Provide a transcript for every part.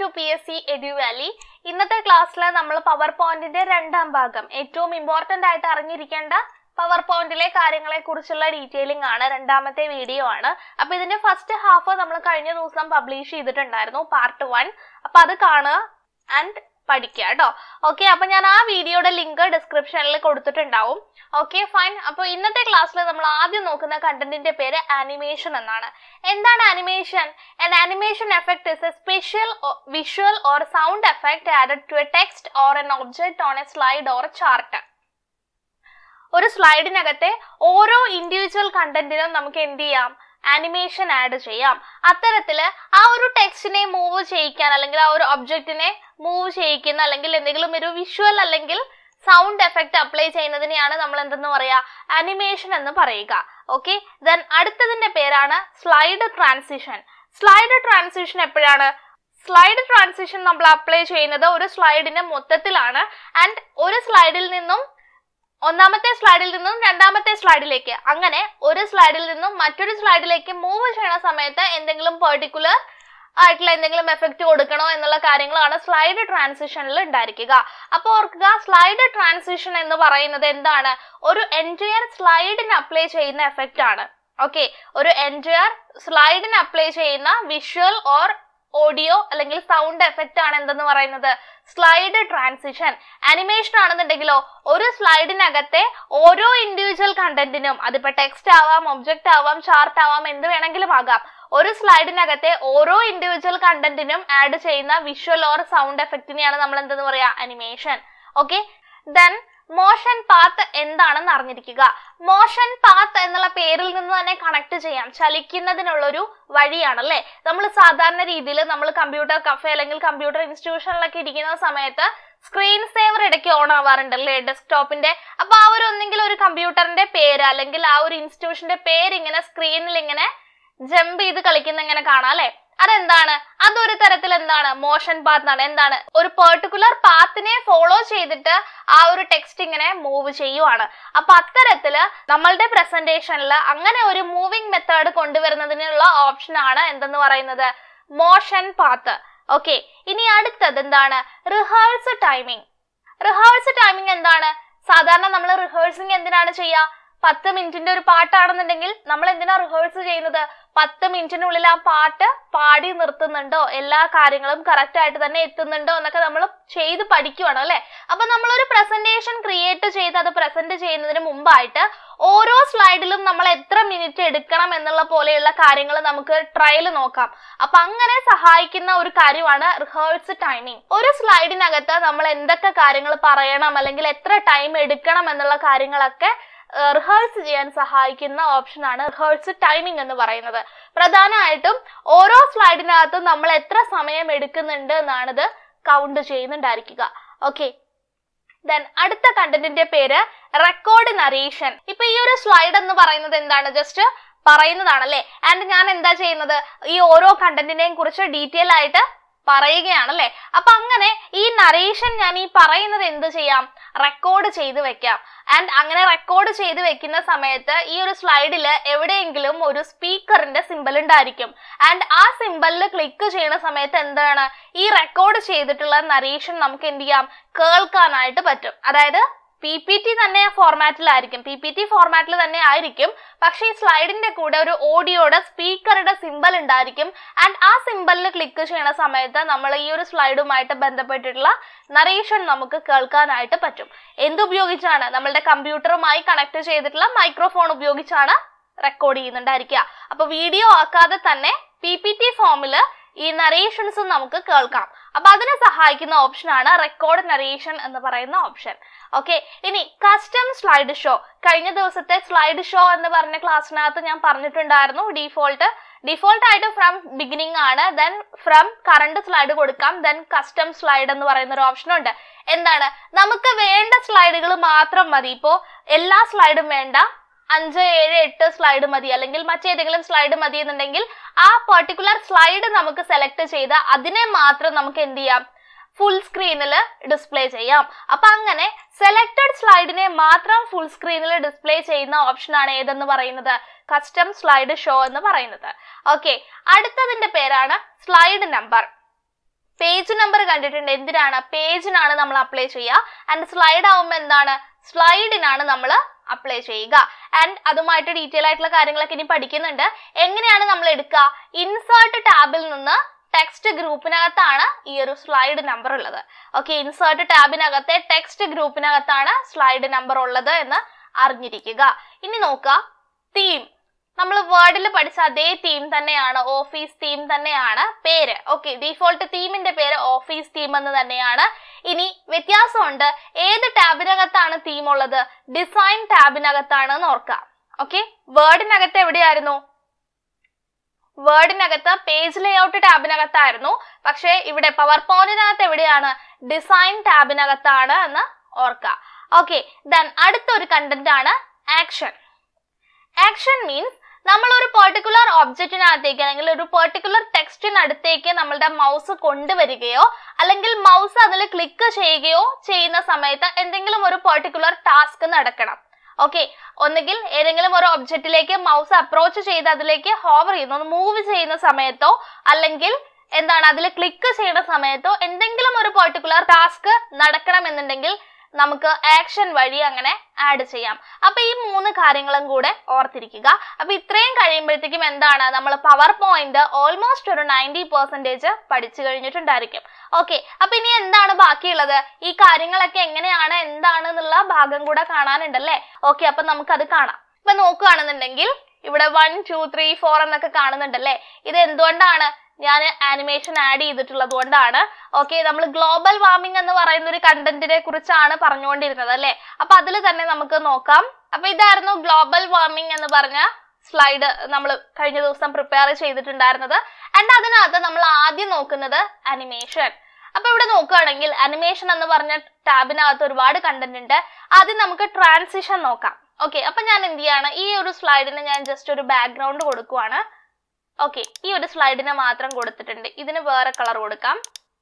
P S C എഡ്യുവാലി ഇന്നത്തെ ക്ലാസ്സിൽ നമ്മൾ പവർ പോയിന്റിന്റെ രണ്ടാം ഭാഗം ഏറ്റവും ഇമ്പോർട്ടന്റ് ആയിട്ട് അറിഞ്ഞിരിക്കേണ്ട പവർ പോയിന്റിലെ കാര്യങ്ങളെ കുറിച്ചുള്ള ഡീറ്റെയിലിംഗ് ആണ് രണ്ടാമത്തെ വീഡിയോ ആണ് അപ്പൊ ഇതിന്റെ ഫസ്റ്റ് ഹാഫ് നമ്മൾ കഴിഞ്ഞ ദിവസം പബ്ലിഷ് ചെയ്തിട്ടുണ്ടായിരുന്നു പാർട്ട് വൺ അപ്പൊ അത് കാണുക ആൻഡ് പഠിക്കുക കേട്ടോ ഓക്കെ അപ്പൊ ഞാൻ ആ വീഡിയോയുടെ ലിങ്ക് ഡിസ്ക്രിപ്ഷനിൽ കൊടുത്തിട്ടുണ്ടാവും ഓക്കെ ഫൈൻ അപ്പൊ ഇന്നത്തെ ക്ലാസ്സിൽ നമ്മൾ ആദ്യം നോക്കുന്ന കണ്ടന്റിന്റെ പേര് ആനിമേഷൻ എന്നാണ് എന്താണ് animation An animation effect is a special o- visual or sound effect added to a text or an object on a slide or a chart. ഒരു സ്ലൈഡിനകത്തെ ഓരോ ഇൻഡിവിജ്വൽ കണ്ടന്റിനും നമുക്ക് എന്ത് ചെയ്യാം ആനിമേഷൻ ആഡ് ചെയ്യാം അത്തരത്തില് ആ ഒരു ടെക്സ്റ്റിനെ മൂവ് ചെയ്യിക്കാൻ അല്ലെങ്കിൽ ആ ഒരു ഒബ്ജക്റ്റിനെ മൂവ് ചെയ്യിക്കുന്ന അല്ലെങ്കിൽ എന്തെങ്കിലും ഒരു വിഷ്വൽ അല്ലെങ്കിൽ സൗണ്ട് എഫക്റ്റ് അപ്ലൈ ചെയ്യുന്നതിനെയാണ് നമ്മൾ എന്തെന്ന് പറയാ അനിമേഷൻ എന്ന് പറയുക ഓക്കെ ദെൻ അടുത്തതിന്റെ പേരാണ് സ്ലൈഡ് ട്രാൻസിഷൻ സ്ലൈഡ് ട്രാൻസിഷൻ എപ്പോഴാണ് സ്ലൈഡ് ട്രാൻസിഷൻ നമ്മൾ അപ്ലൈ ചെയ്യുന്നത് ഒരു സ്ലൈഡിന്റെ മൊത്തത്തിലാണ് ആൻഡ് ഒരു സ്ലൈഡിൽ നിന്നും ഒന്നാമത്തെ സ്ലൈഡിൽ നിന്നും രണ്ടാമത്തെ സ്ലൈഡിലേക്ക് അങ്ങനെ ഒരു സ്ലൈഡിൽ നിന്നും മറ്റൊരു സ്ലൈഡിലേക്ക് മൂവ് ചെയ്യണ സമയത്ത് എന്തെങ്കിലും പെർട്ടിക്കുലർ ആയിട്ടുള്ള എന്തെങ്കിലും എഫക്റ്റ് കൊടുക്കണോ എന്നുള്ള കാര്യങ്ങളാണ് സ്ലൈഡ് ട്രാൻസിഷനിൽ ഉണ്ടായിരിക്കുക അപ്പോൾ ഓർക്കുക സ്ലൈഡ് ട്രാൻസിഷൻ എന്ന് പറയുന്നത് എന്താണ് ഒരു എൻറ്റയർ സ്ലൈഡിന് അപ്ലൈ ചെയ്യുന്ന എഫക്റ്റ് ആണ് ഓക്കെ ഒരു എൻറ്റയർ സ്ലൈഡിന് അപ്ലൈ ചെയ്യുന്ന വിഷ്വൽ ഓർ ഓഡിയോ അല്ലെങ്കിൽ സൗണ്ട് എഫക്റ്റ് ആണ് എന്തെന്ന് പറയുന്നത് സ്ലൈഡ് ട്രാൻസിഷൻ അനിമേഷൻ ആണെന്നുണ്ടെങ്കിലോ ഒരു സ്ലൈഡിനകത്തെ ഓരോ ഇൻഡിവിജ്വൽ കണ്ടന്റിനും അതിപ്പോ ടെക്സ്റ്റ് ആവാം ഒബ്ജക്റ്റ് ആവാം ചാർട്ട് ആവാം എന്ത് വേണമെങ്കിലും ആകാം ഒരു സ്ലൈഡിനകത്തെ ഓരോ ഇൻഡിവിജ്വൽ കണ്ടന്റിനും ആഡ് ചെയ്യുന്ന വിഷ്വൽ ഓർ സൗണ്ട് എഫക്റ്റിനെയാണ് നമ്മൾ എന്തെന്ന് പറയാ animation okay then motion path എന്താണെന്ന് അറിഞ്ഞിരിക്കുക മോഷൻ പാത്ത് എന്നുള്ള പേരിൽ നിന്ന് തന്നെ കണക്ട് ചെയ്യാം ചലിക്കുന്നതിനുള്ളൊരു വഴിയാണല്ലേ നമ്മൾ സാധാരണ രീതിയിൽ നമ്മൾ കമ്പ്യൂട്ടർ കഫേ അല്ലെങ്കിൽ കമ്പ്യൂട്ടർ ഇൻസ്റ്റിറ്റ്യൂഷനിലൊക്കെ ഇരിക്കുന്ന സമയത്ത് സ്ക്രീൻ സേവർ ഇടയ്ക്ക് ഓൺ ആവാറുണ്ടല്ലേ ഡെസ്ക്ടോപ്പിന്റെ അപ്പൊ ആ ഒരു ഒന്നെങ്കിൽ ഒരു കമ്പ്യൂട്ടറിന്റെ പേര് അല്ലെങ്കിൽ ആ ഒരു ഇൻസ്റ്റിറ്റ്യൂഷന്റെ പേര് ഇങ്ങനെ സ്ക്രീനിൽ ഇങ്ങനെ ജമ്പ് ചെയ്ത് കളിക്കുന്ന ഇങ്ങനെ കാണാം അല്ലെ അതെന്താണ് അതൊരു തരത്തിൽ എന്താണ് മോഷൻ പാത്ത് ആണ് എന്താണ് ഒരു പെർട്ടിക്കുലർ പാത്തിനെ ഫോളോ ചെയ്തിട്ട് ആ ഒരു ടെക്സ്റ്റ് ഇങ്ങനെ മൂവ് ചെയ്യുവാണ് അപ്പൊ അത്തരത്തില് നമ്മളുടെ പ്രസന്റേഷനിൽ അങ്ങനെ ഒരു മൂവിംഗ് മെത്തേഡ് കൊണ്ടുവരുന്നതിനുള്ള ഓപ്ഷൻ ആണ് എന്തെന്ന് പറയുന്നത് മോഷൻ പാത്ത് ഓക്കെ ഇനി അടുത്തത് എന്താണ് റിഹേഴ്സ് ടൈമിംഗ് റിഹേഴ്സ് ടൈമിംഗ് എന്താണ് സാധാരണ നമ്മൾ റിഹേഴ്സിങ് എന്തിനാണ് ചെയ്യുക പത്ത് മിനിറ്റിന്റെ ഒരു പാട്ടാണെന്നുണ്ടെങ്കിൽ നമ്മൾ എന്തിനാ റിഹേഴ്സ് ചെയ്യുന്നത് പത്ത് മിനിറ്റിനുള്ളിൽ ആ പാട്ട് പാടി നിർത്തുന്നുണ്ടോ എല്ലാ കാര്യങ്ങളും കറക്റ്റ് ആയിട്ട് തന്നെ എത്തുന്നുണ്ടോ എന്നൊക്കെ നമ്മൾ ചെയ്ത് പഠിക്കുവാണ് അല്ലെ അപ്പൊ നമ്മളൊരു പ്രസന്റേഷൻ ക്രിയേറ്റ് ചെയ്ത് അത് പ്രസന്റ് ചെയ്യുന്നതിന് മുമ്പായിട്ട് ഓരോ സ്ലൈഡിലും നമ്മൾ എത്ര മിനിറ്റ് എടുക്കണം എന്നുള്ള പോലെയുള്ള കാര്യങ്ങൾ നമുക്ക് ട്രയൽ നോക്കാം അപ്പൊ അങ്ങനെ സഹായിക്കുന്ന ഒരു കാര്യമാണ് റിഹേഴ്സ് ടൈമിംഗ് ഒരു സ്ലൈഡിനകത്ത് നമ്മൾ എന്തൊക്കെ കാര്യങ്ങൾ പറയണം അല്ലെങ്കിൽ എത്ര ടൈം എടുക്കണം എന്നുള്ള കാര്യങ്ങളൊക്കെ റിഹേഴ്സ് ചെയ്യാൻ സഹായിക്കുന്ന ഓപ്ഷനാണ് റിഹേഴ്സ് ടൈമിംഗ് എന്ന് പറയുന്നത് പ്രധാനമായിട്ടും ഓരോ സ്ലൈഡിനകത്തും നമ്മൾ എത്ര സമയം എടുക്കുന്നുണ്ട് എന്നാണിത് കൗണ്ട് ചെയ്യുന്നുണ്ടായിരിക്കുക ഓക്കെ ദെൻ അടുത്ത കണ്ടന്റിന്റെ പേര് റെക്കോർഡ് നറേഷൻ ഇപ്പൊ ഈ ഒരു സ്ലൈഡ് എന്ന് പറയുന്നത് എന്താണ് ജസ്റ്റ് പറയുന്നതാണല്ലേ ആൻഡ് ഞാൻ എന്താ ചെയ്യുന്നത് ഈ ഓരോ കണ്ടന്റിനെയും കുറിച്ച് ഡീറ്റെയിൽ ആയിട്ട് പറയുകയാണല്ലേ അപ്പൊ അങ്ങനെ ഈ നറേഷൻ ഞാൻ ഈ പറയുന്നത് എന്ത് ചെയ്യാം റെക്കോർഡ് ചെയ്ത് വെക്കാം ആൻഡ് അങ്ങനെ റെക്കോർഡ് ചെയ്ത് വെക്കുന്ന സമയത്ത് ഈ ഒരു സ്ലൈഡിൽ എവിടെയെങ്കിലും ഒരു സ്പീക്കറിന്റെ സിമ്പൽ ഉണ്ടായിരിക്കും ആൻഡ് ആ സിമ്പലിൽ ക്ലിക്ക് ചെയ്യുന്ന സമയത്ത് എന്താണ് ഈ റെക്കോർഡ് ചെയ്തിട്ടുള്ള നറേഷൻ നമുക്ക് എന്ത് ചെയ്യാം കേൾക്കാനായിട്ട് പറ്റും അതായത് പി പി ടി തന്നെ ഫോർമാറ്റിലായിരിക്കും പി പി ടി ഫോർമാറ്റിൽ തന്നെ ആയിരിക്കും പക്ഷെ ഈ സ്ലൈഡിന്റെ കൂടെ ഒരു ഓഡിയോയുടെ സ്പീക്കറുടെ സിമ്പൽ ഉണ്ടായിരിക്കും ആൻഡ് ആ സിമ്പലിൽ ക്ലിക്ക് ചെയ്യുന്ന സമയത്ത് നമ്മൾ ഈ ഒരു സ്ലൈഡുമായിട്ട് ബന്ധപ്പെട്ടിട്ടുള്ള നറേഷൻ നമുക്ക് കേൾക്കാനായിട്ട് പറ്റും എന്തുപയോഗിച്ചാണ് നമ്മളുടെ കമ്പ്യൂട്ടറുമായി കണക്ട് ചെയ്തിട്ടുള്ള മൈക്രോഫോൺ ഉപയോഗിച്ചാണ് റെക്കോർഡ് ചെയ്യുന്നുണ്ടായിരിക്കുക അപ്പൊ വീഡിയോ ആക്കാതെ തന്നെ പി പി ടി ഫോമില് ഈ നറേഷൻസും നമുക്ക് കേൾക്കാം അപ്പൊ അതിനെ സഹായിക്കുന്ന ഓപ്ഷനാണ് റെക്കോർഡ് നറേഷൻ എന്ന് പറയുന്ന ഓപ്ഷൻ ഓക്കെ ഇനി കസ്റ്റം സ്ലൈഡ് ഷോ കഴിഞ്ഞ ദിവസത്തെ സ്ലൈഡ് ഷോ എന്ന് പറഞ്ഞ ക്ലാസ്സിനകത്ത് ഞാൻ പറഞ്ഞിട്ടുണ്ടായിരുന്നു ഡീഫോൾട്ട് ഡിഫോൾട്ട് ആയിട്ട് ഫ്രം ബിഗിനിങ് ആണ് ദെൻ ഫ്രം കറണ്ട് സ്ലൈഡ് കൊടുക്കാം ദെൻ കസ്റ്റം സ്ലൈഡ് എന്ന് പറയുന്ന ഒരു ഓപ്ഷൻ ഉണ്ട് എന്താണ് നമുക്ക് വേണ്ട സ്ലൈഡുകൾ മാത്രം മതി ഇപ്പോ എല്ലാ സ്ലൈഡും വേണ്ട അഞ്ച് ഏഴ് എട്ട് സ്ലൈഡ് മതി അല്ലെങ്കിൽ മറ്റേതെങ്കിലും സ്ലൈഡ് മതി എന്നുണ്ടെങ്കിൽ ആ പെർട്ടിക്കുലർ സ്ലൈഡ് നമുക്ക് സെലക്ട് ചെയ്ത് അതിനെ മാത്രം നമുക്ക് എന്ത് ചെയ്യാം ഫുൾ സ്ക്രീനിൽ ഡിസ്പ്ലേ ചെയ്യാം അപ്പൊ അങ്ങനെ സെലക്ടഡ് സ്ലൈഡിനെ മാത്രം ഫുൾ സ്ക്രീനിൽ ഡിസ്പ്ലേ ചെയ്യുന്ന ഓപ്ഷനാണ് ഏതെന്ന് പറയുന്നത് കസ്റ്റം സ്ലൈഡ് ഷോ എന്ന് പറയുന്നത് ഓക്കെ അടുത്തതിന്റെ പേരാണ് സ്ലൈഡ് നമ്പർ പേജ് നമ്പർ കണ്ടിട്ടുണ്ട് എന്തിനാണ് പേജിനാണ് നമ്മൾ അപ്ലൈ ചെയ്യുക ആൻഡ് സ്ലൈഡ് ആവുമ്പോൾ എന്താണ് സ്ലൈഡിനാണ് നമ്മൾ അപ്ലൈ ചെയ്യുക ആൻഡ് അതുമായിട്ട് ഡീറ്റെയിൽ ആയിട്ടുള്ള കാര്യങ്ങളൊക്കെ ഇനി പഠിക്കുന്നുണ്ട് എങ്ങനെയാണ് നമ്മൾ എടുക്കുക ഇൻസേർട്ട് ടാബിൽ നിന്ന് ടെക്സ്റ്റ് ഗ്രൂപ്പിനകത്താണ് ഈ ഒരു സ്ലൈഡ് നമ്പർ ഉള്ളത് ഓക്കെ ഇൻസേർട്ട് ടാബിനകത്തെ ടെക്സ്റ്റ് ഗ്രൂപ്പിനകത്താണ് സ്ലൈഡ് നമ്പർ ഉള്ളത് എന്ന് അറിഞ്ഞിരിക്കുക ഇനി നോക്കുക തീം നമ്മൾ വേർഡിൽ പഠിച്ച അതേ തീം തന്നെയാണ് ഓഫീസ് തീം തന്നെയാണ് പേര് ഓക്കെ ഡീഫോൾട്ട് തീമിന്റെ പേര് ഓഫീസ് തീം എന്ന് തന്നെയാണ് ഇനി വ്യത്യാസമുണ്ട് ഏത് ടാബിനകത്താണ് തീം ഉള്ളത് ഡിസൈൻ ടാബിനകത്താണ് എന്ന് ഓർക്കാം ഓക്കെ വേർഡിനകത്ത് എവിടെയായിരുന്നു വേർഡിനകത്ത് പേജ് ലേഔട്ട് ടാബിനകത്തായിരുന്നു പക്ഷേ ഇവിടെ പവർ പോയിന്റിനകത്ത് എവിടെയാണ് ഡിസൈൻ ടാബിനകത്താണ് എന്ന് ഓർക്കുക ഓക്കെ ദെൻ അടുത്തൊരു കണ്ടന്റ് ആണ് ആക്ഷൻ ആക്ഷൻ മീൻസ് നമ്മൾ ഒരു പെർട്ടിക്കുലർ ഒബ്ജക്റ്റിനകത്തേക്ക് അല്ലെങ്കിൽ ഒരു പെർട്ടിക്കുലർ ടെക്സ്റ്റിനടുത്തേക്ക് നമ്മളുടെ മൗസ് കൊണ്ടുവരികയോ അല്ലെങ്കിൽ മൗസ് അതിൽ ക്ലിക്ക് ചെയ്യുകയോ ചെയ്യുന്ന സമയത്ത് എന്തെങ്കിലും ഒരു പെർട്ടിക്കുലർ ടാസ്ക് നടക്കണം ഓക്കെ ഒന്നുകിൽ ഏതെങ്കിലും ഒരു ഒബ്ജക്റ്റിലേക്ക് മൗസ് അപ്രോച്ച് ചെയ്ത് അതിലേക്ക് ഹോവർ ചെയ്യുന്നു മൂവ് ചെയ്യുന്ന സമയത്തോ അല്ലെങ്കിൽ എന്താണ് അതിൽ ക്ലിക്ക് ചെയ്യുന്ന സമയത്തോ എന്തെങ്കിലും ഒരു പെർട്ടിക്കുലർ ടാസ്ക് നടക്കണമെന്നുണ്ടെങ്കിൽ നമുക്ക് ആക്ഷൻ വഴി അങ്ങനെ ആഡ് ചെയ്യാം അപ്പൊ ഈ മൂന്ന് കാര്യങ്ങളും കൂടെ ഓർത്തിരിക്കുക അപ്പൊ ഇത്രയും കഴിയുമ്പോഴത്തേക്കും എന്താണ് നമ്മൾ പവർ പോയിന്റ് ഓൾമോസ്റ്റ് ഒരു നയൻറ്റി പെർസെന്റേജ് പഠിച്ചു കഴിഞ്ഞിട്ടുണ്ടായിരിക്കും ഓക്കെ അപ്പൊ ഇനി എന്താണ് ബാക്കിയുള്ളത് ഈ കാര്യങ്ങളൊക്കെ എങ്ങനെയാണ് എന്താണ് എന്നുള്ള ഭാഗം കൂടെ കാണാനുണ്ടല്ലേ ഓക്കെ അപ്പൊ നമുക്കത് കാണാം ഇപ്പൊ നോക്കുകയാണെന്നുണ്ടെങ്കിൽ ഇവിടെ വൺ ടു ത്രീ ഫോർ എന്നൊക്കെ കാണുന്നുണ്ടല്ലേ ഇത് എന്തുകൊണ്ടാണ് ഞാൻ ആനിമേഷൻ ആഡ് ചെയ്തിട്ടുള്ളത് കൊണ്ടാണ് ഓക്കെ നമ്മൾ ഗ്ലോബൽ വാർമിംഗ് എന്ന് പറയുന്ന ഒരു കണ്ടന്റിനെ കുറിച്ചാണ് പറഞ്ഞുകൊണ്ടിരുന്നത് അല്ലെ അപ്പൊ അതിൽ തന്നെ നമുക്ക് നോക്കാം അപ്പൊ ഇതായിരുന്നു ഗ്ലോബൽ വാർമിംഗ് എന്ന് പറഞ്ഞ സ്ലൈഡ് നമ്മൾ കഴിഞ്ഞ ദിവസം പ്രിപ്പയർ ചെയ്തിട്ടുണ്ടായിരുന്നത് ആൻഡ് അതിനകത്ത് നമ്മൾ ആദ്യം നോക്കുന്നത് അനിമേഷൻ അപ്പൊ ഇവിടെ നോക്കുകയാണെങ്കിൽ അനിമേഷൻ എന്ന് പറഞ്ഞ ടാബിനകത്ത് ഒരുപാട് കണ്ടന്റ് ഉണ്ട് ആദ്യം നമുക്ക് ട്രാൻസിഷൻ നോക്കാം ഓക്കെ അപ്പൊ ഞാൻ എന്ത് ചെയ്യാണ് ഈ ഒരു സ്ലൈഡിന് ഞാൻ ജസ്റ്റ് ഒരു ബാക്ക്ഗ്രൗണ്ട് കൊടുക്കുവാണ് ഓക്കെ ഈ ഒരു സ്ലൈഡിന് മാത്രം കൊടുത്തിട്ടുണ്ട് ഇതിന് വേറെ കളർ കൊടുക്കാം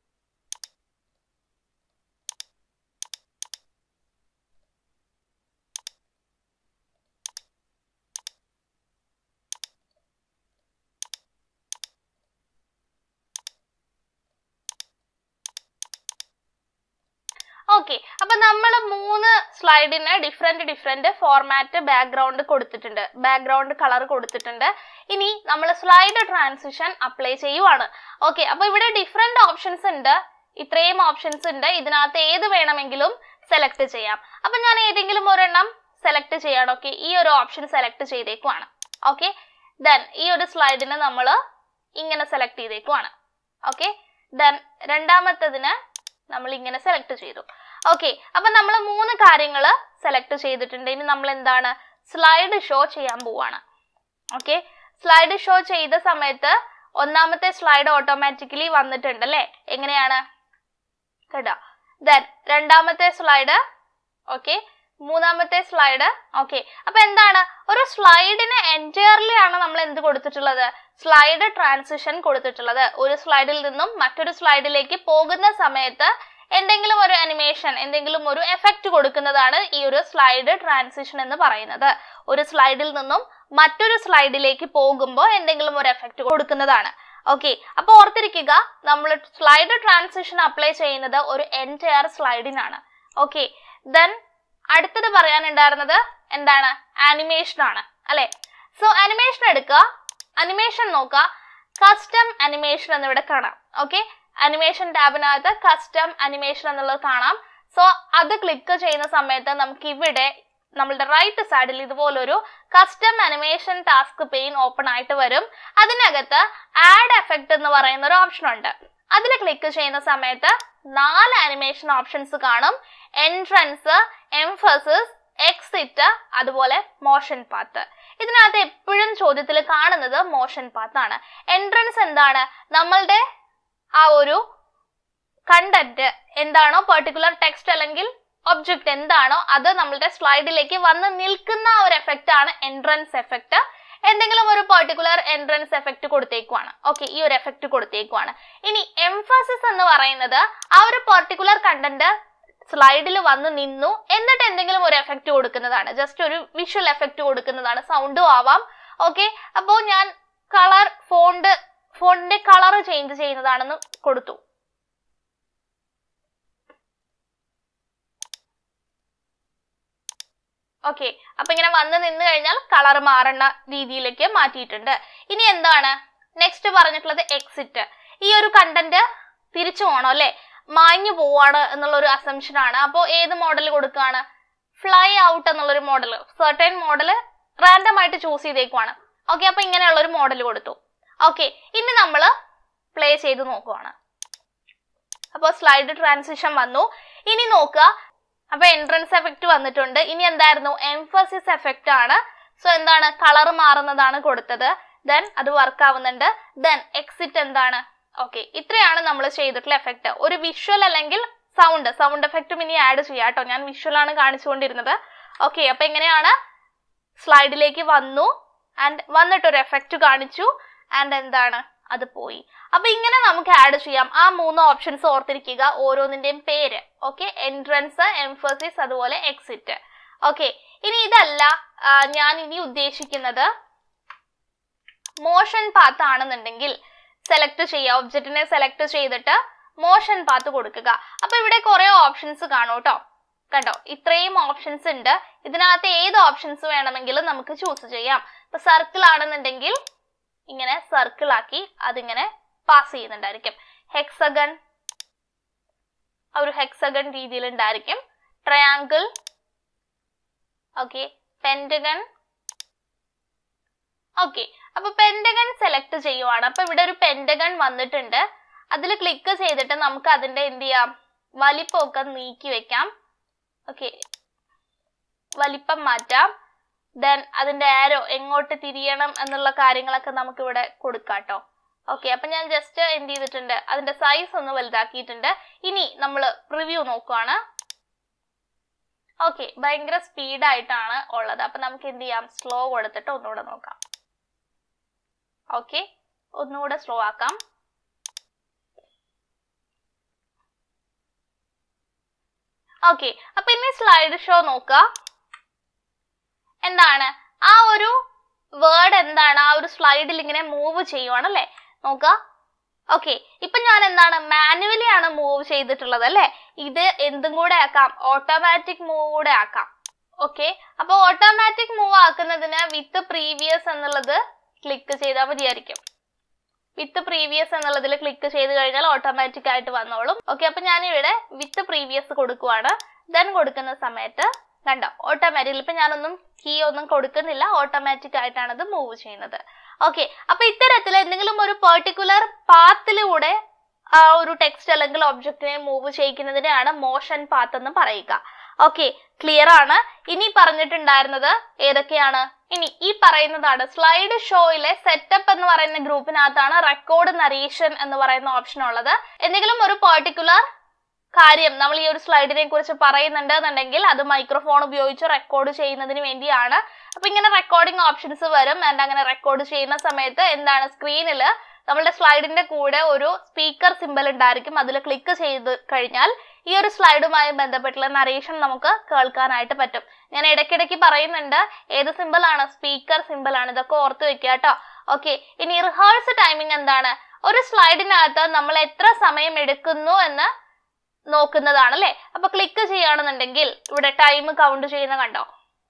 ഓക്കെ അപ്പൊ നമ്മൾ മൂന്ന് സ്ലൈഡിന് ഡിഫറെന്റ് ഡിഫറെന്റ് ഫോർമാറ്റ് ബാക്ക്ഗ്രൗണ്ട് കൊടുത്തിട്ടുണ്ട് ബാക്ക്ഗ്രൗണ്ട് കളർ കൊടുത്തിട്ടുണ്ട് ഇനി നമ്മൾ സ്ലൈഡ് ട്രാൻസിഷൻ അപ്ലൈ ചെയ്യുവാണ് ഓക്കെ അപ്പൊ ഇവിടെ ഡിഫറെന്റ് ഓപ്ഷൻസ് ഉണ്ട് ഇത്രയും ഓപ്ഷൻസ് ഉണ്ട് ഇതിനകത്ത് ഏത് വേണമെങ്കിലും സെലക്ട് ചെയ്യാം അപ്പൊ ഞാൻ ഏതെങ്കിലും ഒരെണ്ണം സെലക്ട് ചെയ്യാണ് ഓക്കെ ഈ ഒരു ഓപ്ഷൻ സെലക്ട് ചെയ്തേക്കുവാണ് ഓക്കെ ദെൻ ഈ ഒരു സ്ലൈഡിന് നമ്മൾ ഇങ്ങനെ സെലക്ട് ചെയ്തേക്കുവാണ് ഓക്കെ ദെൻ രണ്ടാമത്തതിന് നമ്മൾ ഇങ്ങനെ സെലക്ട് ചെയ്തു ഓക്കെ അപ്പൊ നമ്മൾ മൂന്ന് കാര്യങ്ങൾ സെലക്ട് ചെയ്തിട്ടുണ്ട് ഇനി നമ്മൾ എന്താണ് സ്ലൈഡ് ഷോ ചെയ്യാൻ പോവാണ് ഓക്കെ സ്ലൈഡ് ഷോ ചെയ്ത സമയത്ത് ഒന്നാമത്തെ സ്ലൈഡ് ഓട്ടോമാറ്റിക്കലി വന്നിട്ടുണ്ട് അല്ലേ എങ്ങനെയാണ് കേട്ടോ ദെൻ രണ്ടാമത്തെ സ്ലൈഡ് ഓക്കെ മൂന്നാമത്തെ സ്ലൈഡ് ഓക്കെ അപ്പൊ എന്താണ് ഒരു സ്ലൈഡിന് എൻറ്റയർലി ആണ് നമ്മൾ എന്ത് കൊടുത്തിട്ടുള്ളത് സ്ലൈഡ് ട്രാൻസിഷൻ കൊടുത്തിട്ടുള്ളത് ഒരു സ്ലൈഡിൽ നിന്നും മറ്റൊരു സ്ലൈഡിലേക്ക് പോകുന്ന സമയത്ത് എന്തെങ്കിലും ഒരു അനിമേഷൻ എന്തെങ്കിലും ഒരു എഫക്റ്റ് കൊടുക്കുന്നതാണ് ഈ ഒരു സ്ലൈഡ് ട്രാൻസിഷൻ എന്ന് പറയുന്നത് ഒരു സ്ലൈഡിൽ നിന്നും മറ്റൊരു സ്ലൈഡിലേക്ക് പോകുമ്പോൾ എന്തെങ്കിലും ഒരു എഫക്റ്റ് കൊടുക്കുന്നതാണ് ഓക്കെ അപ്പൊ ഓർത്തിരിക്കുക നമ്മൾ സ്ലൈഡ് ട്രാൻസിഷൻ അപ്ലൈ ചെയ്യുന്നത് ഒരു എൻറ്റയർ സ്ലൈഡിനാണ് ഓക്കെ ദെൻ അടുത്തത് പറയാനുണ്ടായിരുന്നത് എന്താണ് ആനിമേഷൻ ആണ് അല്ലെ സോ അനിമേഷൻ എടുക്കുക അനിമേഷൻ നോക്കുക കസ്റ്റം അനിമേഷൻ എന്നിവിടെ കാണാം ഓക്കെ അനിമേഷൻ ടാബിനകത്ത് കസ്റ്റം അനിമേഷൻ എന്നുള്ളത് കാണാം സോ അത് ക്ലിക്ക് ചെയ്യുന്ന സമയത്ത് നമുക്ക് ഇവിടെ നമ്മളുടെ റൈറ്റ് സൈഡിൽ ഇതുപോലൊരു custom animation task pane open ആയിട്ട് വരും അതിനകത്ത് ആഡ് എഫക്റ്റ് എന്ന് പറയുന്ന ഒരു ഓപ്ഷൻ ഉണ്ട് അതിൽ ക്ലിക്ക് ചെയ്യുന്ന സമയത്ത് നാല് അനിമേഷൻ ഓപ്ഷൻസ് കാണും എൻട്രൻസ് എംഫസിസ് എക്സിറ്റ് അതുപോലെ മോഷൻ പാത്ത് ഇതിനകത്ത് എപ്പോഴും ചോദ്യത്തിൽ കാണുന്നത് മോഷൻ പാത്ത് ആണ് എൻട്രൻസ് എന്താണ് നമ്മളുടെ ആ ഒരു കണ്ടന്റ് എന്താണോ പെർട്ടിക്കുലർ ടെക്സ്റ്റ് അല്ലെങ്കിൽ ഒബ്ജക്റ്റ് എന്താണോ അത് നമ്മളുടെ സ്ലൈഡിലേക്ക് വന്ന് നിൽക്കുന്ന ഒരു എഫക്റ്റ് ആണ് എൻട്രൻസ് എഫക്റ്റ് എന്തെങ്കിലും ഒരു പെർട്ടിക്കുലർ എൻട്രൻസ് എഫക്റ്റ് കൊടുത്തേക്കുവാണ് ഓക്കെ ഈ ഒരു എഫക്റ്റ് കൊടുത്തേക്കുവാണ് ഇനി എംഫസിസ് എന്ന് പറയുന്നത് ആ ഒരു പെർട്ടിക്കുലർ കണ്ടന്റ് സ്ലൈഡിൽ വന്ന് നിന്നു എന്നിട്ട് എന്തെങ്കിലും ഒരു എഫക്റ്റ് കൊടുക്കുന്നതാണ് ജസ്റ്റ് ഒരു വിഷ്വൽ എഫക്റ്റ് കൊടുക്കുന്നതാണ് സൗണ്ടും ആവാം ഓക്കെ അപ്പോൾ ഞാൻ കളർ ഫോണ്ട് ഫോണിന്റെ കളർ ചേഞ്ച് ചെയ്യുന്നതാണെന്ന് കൊടുത്തു ഓക്കെ അപ്പൊ ഇങ്ങനെ വന്ന് നിന്ന് കഴിഞ്ഞാൽ കളർ മാറുന്ന രീതിയിലേക്ക് മാറ്റിയിട്ടുണ്ട് ഇനി എന്താണ് നെക്സ്റ്റ് പറഞ്ഞിട്ടുള്ളത് എക്സിറ്റ് ഈ ഒരു കണ്ടന്റ് തിരിച്ചു പോകണം അല്ലെ മാഞ്ഞു പോവാണ് എന്നുള്ള ഒരു അസംഷൻ ആണ് അപ്പോൾ ഏത് മോഡൽ കൊടുക്കുകയാണ് ഫ്ലൈ ഔട്ട് എന്നുള്ളൊരു മോഡൽ സെർട്ടൈൻ മോഡൽ റാൻഡം ആയിട്ട് ചൂസ് ചെയ്തേക്കുവാണ് ഓക്കെ അപ്പൊ ഇങ്ങനെയുള്ള ഒരു മോഡൽ കൊടുത്തു ഓക്കെ ഇനി നമ്മൾ പ്ലേ ചെയ്ത് നോക്കുവാണ് അപ്പോൾ സ്ലൈഡ് ട്രാൻസിഷൻ വന്നു ഇനി നോക്കുക അപ്പൊ എൻട്രൻസ് എഫക്റ്റ് വന്നിട്ടുണ്ട് ഇനി എന്തായിരുന്നു എംഫസിസ് എഫക്റ്റ് ആണ് സോ എന്താണ് കളർ മാറുന്നതാണ് കൊടുത്തത് ദെൻ അത് വർക്ക് ആവുന്നുണ്ട് ദെൻ എക്സിറ്റ് എന്താണ് ഓക്കെ ഇത്രയാണ് നമ്മൾ ചെയ്തിട്ടുള്ള എഫക്റ്റ് ഒരു വിഷ്വൽ അല്ലെങ്കിൽ സൗണ്ട് സൗണ്ട് എഫക്റ്റും ഇനി ആഡ് ചെയ്യാം കേട്ടോ ഞാൻ വിഷ്വൽ ആണ് കാണിച്ചുകൊണ്ടിരുന്നത് ഓക്കെ അപ്പൊ എങ്ങനെയാണ് സ്ലൈഡിലേക്ക് വന്നു ആൻഡ് വന്നിട്ട് ഒരു എഫക്റ്റ് കാണിച്ചു ആൻഡ് എന്താണ് അത് പോയി അപ്പൊ ഇങ്ങനെ നമുക്ക് ആഡ് ചെയ്യാം ആ മൂന്ന് ഓപ്ഷൻസ് ഓർത്തിരിക്കുക ഓരോന്നിന്റെയും പേര് ഓക്കെ എൻട്രൻസ് എംഫസിസ് അതുപോലെ എക്സിറ്റ് ഓക്കെ ഇനി ഇതല്ല ആ, ഞാൻ ഇനി ഉദ്ദേശിക്കുന്നത് മോഷൻ പാത്ത് ആണെന്നുണ്ടെങ്കിൽ സെലക്ട് ചെയ്യുക ഒബ്ജക്റ്റിനെ സെലക്ട് ചെയ്തിട്ട് മോഷൻ പാത്ത് കൊടുക്കുക അപ്പൊ ഇവിടെ കുറെ ഓപ്ഷൻസ് കാണും കേട്ടോ കണ്ടോ ഇത്രയും ഓപ്ഷൻസ് ഉണ്ട് ഇതിനകത്ത് ഏത് ഓപ്ഷൻസ് വേണമെങ്കിലും നമുക്ക് ചൂസ് ചെയ്യാം ഇപ്പൊ സർക്കിൾ ആണെന്നുണ്ടെങ്കിൽ ഇങ്ങനെ സർക്കിൾ ആക്കി അതിങ്ങനെ പാസ് ചെയ്യുന്നുണ്ടായിരിക്കും ഹെക്സഗൺ ഒരു ഹെക്സഗൺ രീതിയിൽ ഉണ്ടായിരിക്കും ട്രയാങ്കിൾ ഓക്കെ പെന്റഗൺ ഓക്കെ അപ്പൊ പെന്റഗൺ സെലക്ട് ചെയ്യുവാണ് അപ്പൊ ഇവിടെ ഒരു പെന്റഗൺ വന്നിട്ടുണ്ട് അതിൽ ക്ലിക്ക് ചെയ്തിട്ട് നമുക്ക് അതിന്റെ എന്ത് ചെയ്യാം വലിപ്പമൊക്കെ നീക്കി വെക്കാം ഓക്കെ വലിപ്പം മാറ്റാം ദെൻ അതിന്റെ ആരോ എങ്ങോട്ട് തിരിയണം എന്നുള്ള കാര്യങ്ങളൊക്കെ നമുക്ക് ഇവിടെ കൊടുക്കാം കേട്ടോ ഓക്കെ അപ്പൊ ഞാൻ ജസ്റ്റ് എന്ത് ചെയ്തിട്ടുണ്ട് അതിന്റെ സൈസ് ഒന്ന് വലുതാക്കിയിട്ടുണ്ട് ഇനി നമ്മൾ പ്രിവ്യൂ നോക്കുവാണ് ഓക്കെ ഭയങ്കര സ്പീഡായിട്ടാണ് ഉള്ളത് അപ്പൊ നമുക്ക് എന്ത് ചെയ്യാം സ്ലോ കൊടുത്തിട്ട് ഒന്നുകൂടെ നോക്കാം ഓക്കെ ഒന്നുകൂടെ സ്ലോ ആക്കാം ഓക്കെ അപ്പൊ ഇനി സ്ലൈഡ് ഷോ നോക്കുക എന്താണ് ആ ഒരു വേർഡ് എന്താണ് ആ ഒരു സ്ലൈഡിൽ ഇങ്ങനെ മൂവ് ചെയ്യുവാണ് അല്ലേ നോക്കുക ഓക്കെ ഇപ്പൊ ഞാൻ എന്താണ് മാനുവലി ആണ് മൂവ് ചെയ്തിട്ടുള്ളത് അല്ലേ ഇത് എന്തും കൂടെ ആക്കാം ഓട്ടോമാറ്റിക് മൂവ് കൂടെ ആക്കാം ഓക്കെ അപ്പൊ ഓട്ടോമാറ്റിക് മൂവ് ആക്കുന്നതിന് വിത്ത് പ്രീവിയസ് എന്നുള്ളത് ക്ലിക്ക് ചെയ്താൽ മതിയായിരിക്കും വിത്ത് പ്രീവിയസ് എന്നുള്ളതിൽ ക്ലിക്ക് ചെയ്ത് കഴിഞ്ഞാൽ ഓട്ടോമാറ്റിക് ആയിട്ട് വന്നോളും ഓക്കെ അപ്പൊ ഞാൻ ഇവിടെ വിത്ത് പ്രീവിയസ് കൊടുക്കുവാണ് ദെൻ കൊടുക്കുന്ന സമയത്ത് കണ്ടോ ഓട്ടോമാറ്റിക് ഇപ്പൊ ഞാനൊന്നും കീ ഒന്നും കൊടുക്കുന്നില്ല ഓട്ടോമാറ്റിക് ആയിട്ടാണ് അത് മൂവ് ചെയ്യുന്നത് ഓക്കെ അപ്പൊ ഇത്തരത്തിൽ എന്തെങ്കിലും ഒരു പെർട്ടിക്കുലർ പാത്തിലൂടെ ആ ഒരു ടെക്സ്റ്റ് അല്ലെങ്കിൽ ഒബ്ജക്റ്റിനെ മൂവ് ചെയ്യിക്കുന്നതിനെയാണ് മോഷൻ പാത്ത് എന്ന് പറയുക ഓക്കെ ക്ലിയർ ആണ് ഇനി പറഞ്ഞിട്ടുണ്ടായിരുന്നത് ഏതൊക്കെയാണ് ഇനി ഈ പറയുന്നതാണ് സ്ലൈഡ് ഷോയിലെ സെറ്റപ്പ് എന്ന് പറയുന്ന ഗ്രൂപ്പിനകത്താണ് റെക്കോർഡ് നറേഷൻ എന്ന് പറയുന്ന ഓപ്ഷൻ ഉള്ളത് എന്തെങ്കിലും ഒരു പെർട്ടിക്കുലർ കാര്യം നമ്മൾ ഈ ഒരു സ്ലൈഡിനെ കുറിച്ച് പറയുന്നുണ്ട് എന്നുണ്ടെങ്കിൽ അത് മൈക്രോഫോൺ ഉപയോഗിച്ച് റെക്കോർഡ് ചെയ്യുന്നതിന് വേണ്ടിയാണ് അപ്പൊ ഇങ്ങനെ റെക്കോർഡിംഗ് ഓപ്ഷൻസ് വരും ആൻഡ് അങ്ങനെ റെക്കോർഡ് ചെയ്യുന്ന സമയത്ത് എന്താണ് സ്ക്രീനിൽ നമ്മളുടെ സ്ലൈഡിന്റെ കൂടെ ഒരു സ്പീക്കർ സിമ്പൽ ഉണ്ടായിരിക്കും അതിൽ ക്ലിക്ക് ചെയ്ത് കഴിഞ്ഞാൽ ഈ ഒരു സ്ലൈഡുമായി ബന്ധപ്പെട്ടുള്ള നറേഷൻ നമുക്ക് കേൾക്കാനായിട്ട് പറ്റും ഞാൻ ഇടയ്ക്കിടയ്ക്ക് പറയുന്നുണ്ട് ഏത് സിമ്പിൾ ആണ് സ്പീക്കർ സിമ്പിൾ ആണ് ഇതൊക്കെ ഓർത്ത് വെക്കുക കേട്ടോ ഓക്കെ ഇനി റിഹേഴ്സ് ടൈമിംഗ് എന്താണ് ഒരു സ്ലൈഡിനകത്ത് നമ്മൾ എത്ര സമയം എടുക്കുന്നു എന്ന് നോക്കുന്നതാണ് അല്ലെ അപ്പൊ ക്ലിക്ക് ചെയ്യുകയാണെന്നുണ്ടെങ്കിൽ ഇവിടെ ടൈം കൗണ്ട് ചെയ്യുന്ന കണ്ടോ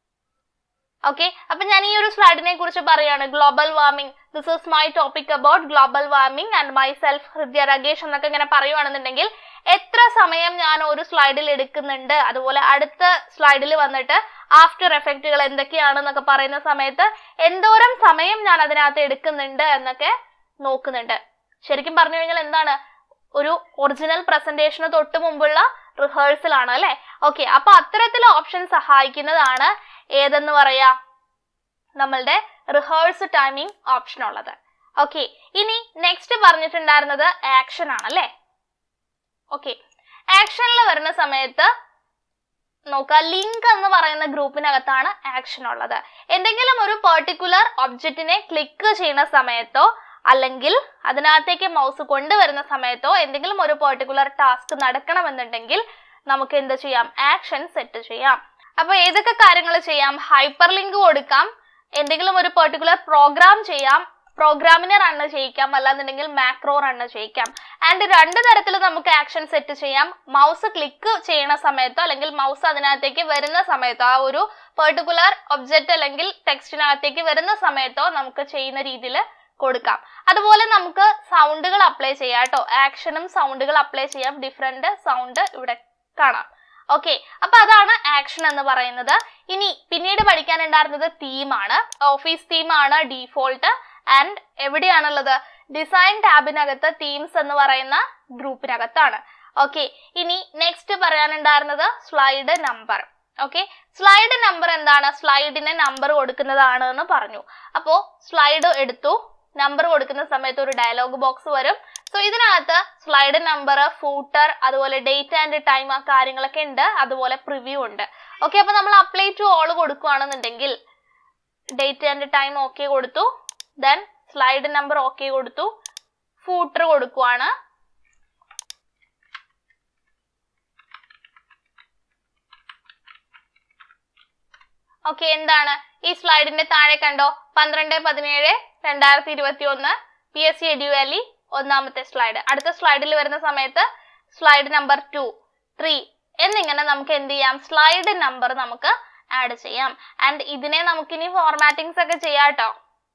ഓക്കെ അപ്പൊ ഞാൻ ഈ ഒരു സ്ലൈഡിനെ കുറിച്ച് പറയാണ് global warming this is my topic about global warming and myself Hridaya Ragesh എന്നൊക്കെ ഇങ്ങനെ പറയുവാണെന്നുണ്ടെങ്കിൽ എത്ര സമയം ഞാൻ ഒരു സ്ലൈഡിൽ എടുക്കുന്നുണ്ട് അതുപോലെ അടുത്ത സ്ലൈഡിൽ വന്നിട്ട് ആഫ്റ്റർ എഫക്റ്റുകൾ എന്തൊക്കെയാണെന്നൊക്കെ പറയുന്ന സമയത്ത് എന്തോരം സമയം ഞാൻ അതിനകത്ത് എടുക്കുന്നുണ്ട് എന്നൊക്കെ നോക്കുന്നുണ്ട് ശരിക്കും പറഞ്ഞു കഴിഞ്ഞാൽ എന്താണ് ഒരു ഒറിജിനൽ പ്രസന്റേഷന് തൊട്ട് മുമ്പുള്ള റിഹേഴ്സൽ ആണ് അല്ലെ ഓക്കെ അപ്പൊ അത്തരത്തിൽ ഓപ്ഷൻ സഹായിക്കുന്നതാണ് ഏതെന്ന് പറയാ നമ്മളുടെ റിഹേഴ്സ് ടൈമിംഗ് ഓപ്ഷൻ ഉള്ളത് ഓക്കെ ഇനി നെക്സ്റ്റ് പറഞ്ഞിട്ടുണ്ടായിരുന്നത് ആക്ഷൻ ആണ് അല്ലെ ഓക്കെ ആക്ഷനിൽ വരുന്ന സമയത്ത് നോക്കുക ലിങ്ക് എന്ന് പറയുന്ന ഗ്രൂപ്പിനകത്താണ് ആക്ഷൻ ഉള്ളത് എന്തെങ്കിലും ഒരു പെർട്ടിക്കുലർ ഒബ്ജക്റ്റിനെ ക്ലിക്ക് ചെയ്യുന്ന സമയത്തോ അല്ലെങ്കിൽ അതിനകത്തേക്ക് മൗസ് കൊണ്ടുവരുന്ന സമയത്തോ എന്തെങ്കിലും ഒരു പെർട്ടിക്കുലർ ടാസ്ക് നടക്കണമെന്നുണ്ടെങ്കിൽ നമുക്ക് എന്ത് ചെയ്യാം ആക്ഷൻ സെറ്റ് ചെയ്യാം അപ്പൊ ഏതൊക്കെ കാര്യങ്ങൾ ചെയ്യാം ഹൈപ്പർ ലിങ്ക് കൊടുക്കാം എന്തെങ്കിലും ഒരു പെർട്ടിക്കുലർ പ്രോഗ്രാം ചെയ്യാം പ്രോഗ്രാമിനെ റണ്ണ് ചെയ്യിക്കാം അല്ലാന്നുണ്ടെങ്കിൽ മാക്രോ റണ്ണ് ചെയ്യിക്കാം ആൻഡ് രണ്ട് തരത്തിൽ നമുക്ക് ആക്ഷൻ സെറ്റ് ചെയ്യാം മൗസ് ക്ലിക്ക് ചെയ്യുന്ന സമയത്തോ അല്ലെങ്കിൽ മൗസ് അതിനകത്തേക്ക് വരുന്ന സമയത്തോ ആ ഒരു പെർട്ടിക്കുലർ ഒബ്ജക്റ്റ് അല്ലെങ്കിൽ ടെക്സ്റ്റിനകത്തേക്ക് വരുന്ന സമയത്തോ നമുക്ക് ചെയ്യുന്ന രീതിയിൽ കൊടുക്കാം അതുപോലെ നമുക്ക് സൗണ്ടുകൾ അപ്ലൈ ചെയ്യാം കേട്ടോ ആക്ഷനും സൗണ്ടുകൾ അപ്ലൈ ചെയ്യാം ഡിഫറെന്റ് സൗണ്ട് ഇവിടെ കാണാം ഓക്കെ അപ്പൊ അതാണ് ആക്ഷൻ എന്ന് പറയുന്നത് ഇനി പിന്നീട് പഠിക്കാനുണ്ടായിരുന്നത് തീമാണ് ഓഫീസ് തീമാണ് ഡീഫോൾട്ട് ആൻഡ് എവിടെയാണുള്ളത് ഡിസൈൻ ടാബിനകത്ത് തീംസ് എന്ന് പറയുന്ന ഗ്രൂപ്പിനകത്താണ് ഓക്കെ ഇനി നെക്സ്റ്റ് പറയാനുണ്ടായിരുന്നത് slide number okay slide number എന്താണ് സ്ലൈഡിന് നമ്പർ കൊടുക്കുന്നതാണ് എന്ന് പറഞ്ഞു അപ്പോ സ്ലൈഡ് എടുത്തു നമ്പർ കൊടുക്കുന്ന സമയത്ത് ഒരു ഡയലോഗ് ബോക്സ് വരും സോ ഇതിനകത്ത് സ്ലൈഡ് നമ്പർ ഫൂട്ടർ അതുപോലെ ഡേറ്റ് ആൻഡ് ടൈം ആ കാര്യങ്ങളൊക്കെ ഉണ്ട് അതുപോലെ പ്രിവ്യൂ ഉണ്ട് ഓക്കെ അപ്പൊ നമ്മൾ അപ്ലൈ ടു ഓൾ കൊടുക്കുകയാണെന്നുണ്ടെങ്കിൽ ഡേറ്റ് ആൻഡ് ടൈം ഓക്കെ കൊടുത്തു ദെൻ സ്ലൈഡ് നമ്പർ ഓക്കെ കൊടുത്തു ഫൂട്ടർ കൊടുക്കുവാണ് ഓക്കെ എന്താണ് ഈ സ്ലൈഡിന്റെ താഴെ കണ്ടോ പന്ത്രണ്ട് പതിനേഴ് രണ്ടായിരത്തി ഇരുപത്തി ഒന്ന് P S C edu valley ഒന്നാമത്തെ സ്ലൈഡ് അടുത്ത സ്ലൈഡിൽ വരുന്ന സമയത്ത് സ്ലൈഡ് നമ്പർ ടു ത്രീ എന്നിങ്ങനെ നമുക്ക് എന്ത് ചെയ്യാം സ്ലൈഡ് നമ്പർ നമുക്ക് ആഡ് ചെയ്യാം ആൻഡ് ഇതിനെ നമുക്കിനി ഫോർമാറ്റിംഗ്സ് ഒക്കെ ചെയ്യാം കേട്ടോ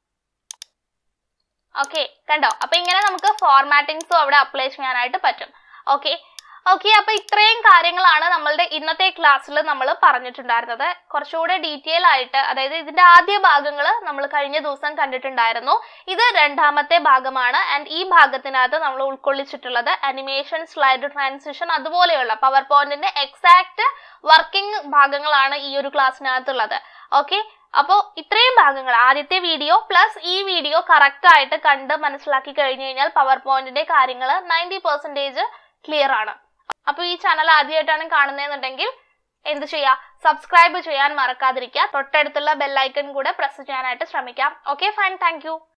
ഓക്കെ കണ്ടോ അപ്പൊ ഇങ്ങനെ നമുക്ക് ഫോർമാറ്റിംഗ്സും അവിടെ അപ്ലൈ ചെയ്യാനായിട്ട് പറ്റും ഓക്കെ ഓക്കെ അപ്പൊ ഇത്രയും കാര്യങ്ങളാണ് നമ്മളുടെ ഇന്നത്തെ ക്ലാസ്സിൽ നമ്മൾ പറഞ്ഞിട്ടുണ്ടായിരുന്നത് കുറച്ചുകൂടെ ഡീറ്റെയിൽ ആയിട്ട് അതായത് ഇതിന്റെ ആദ്യ ഭാഗങ്ങൾ നമ്മൾ കഴിഞ്ഞ ദിവസം കണ്ടിട്ടുണ്ടായിരുന്നു ഇത് രണ്ടാമത്തെ ഭാഗമാണ് ആൻഡ് ഈ ഭാഗത്തിനകത്ത് നമ്മൾ ഉൾക്കൊള്ളിച്ചിട്ടുള്ളത് അനിമേഷൻ സ്ലൈഡ് ട്രാൻസിഷൻ അതുപോലെയുള്ള പവർ പോയിന്റിന്റെ എക്സാക്ട് വർക്കിംഗ് ഭാഗങ്ങളാണ് ഈ ഒരു ക്ലാസ്സിനകത്തുള്ളത് ഓക്കെ അപ്പോൾ ഇത്രയും ഭാഗങ്ങൾ ആദ്യത്തെ വീഡിയോ പ്ലസ് ഈ വീഡിയോ കറക്റ്റ് ആയിട്ട് കണ്ട് മനസ്സിലാക്കി കഴിഞ്ഞു കഴിഞ്ഞാൽ പവർ പോയിന്റിന്റെ കാര്യങ്ങൾ നയൻറ്റി പെർസെൻറ്റേജ് ക്ലിയർ ആണ് അപ്പോൾ ഈ ചാനൽ ആദ്യമായിട്ടാണ് കാണുന്നതെന്നുണ്ടെങ്കിൽ എന്ത് ചെയ്യുക സബ്സ്ക്രൈബ് ചെയ്യാൻ മറക്കാതിരിക്കുക തൊട്ടടുത്തുള്ള ബെല്ലൈക്കൺ കൂടെ പ്രസ് ചെയ്യാനായിട്ട് ശ്രമിക്കാം ഓക്കെ ഫൈൻ താങ്ക്